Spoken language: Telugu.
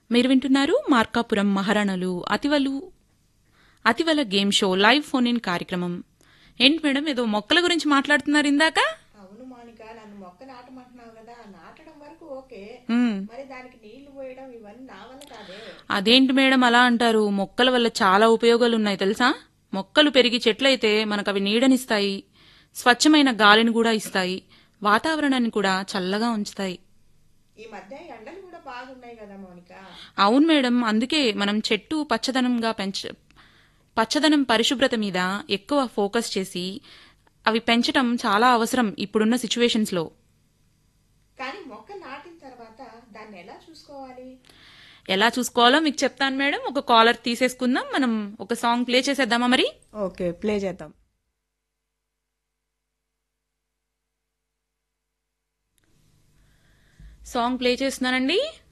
మీరు వింటున్నారు మార్కాపురం మహారాణులు అతివలు అతివల game show live phone in కార్యక్రమం ఏంటి మేడం ఏదో మొక్కల గురించి మాట్లాడుతున్నారు ఇందాక అవును మౌనిక నన్ను మొక్క నాటమంటున్నావు కదా నాటడం వరకు ఓకే మ్మ్. మరి దానికి నీళ్లు పోయడం ఇవన్నీ నా వల్ల కాదే అదేంటి మేడం అలా అంటారు మొక్కల వల్ల చాలా ఉపయోగాలు ఉన్నాయి తెలుసా మొక్కలు పెరిగి చెట్లయితే మనకు అవి నీడనిస్తాయి స్వచ్ఛమైన గాలిని కూడా ఇస్తాయి వాతావరణాన్ని కూడా చల్లగా ఉంచుతాయి ఈ మధ్య ఎండలు కూడా బాగున్నాయి కదా మౌనిక అవును మేడం అందుకే మనం చెట్టు పచ్చదనంగా పెంచ పచ్చదనం పరిశుభ్రత మీద ఎక్కువ ఫోకస్ చేసి అవి పెంచటం చాలా అవసరం ఇప్పుడున్న సిచ్యువేషన్స్ లో కానీ మొక్క నాటిన తర్వాత దాన్ని ఎలా చూసుకోవాలి ఎలా చూసుకోవాలో మీకు చెప్తాను మేడం ఒక కాలర్ తీసేసుకుందాం మనం ఒక సాంగ్ ప్లే చేసేద్దామా మరి ఓకే ప్లే చేద్దాం సాంగ్ ప్లే చేస్తున్నానండి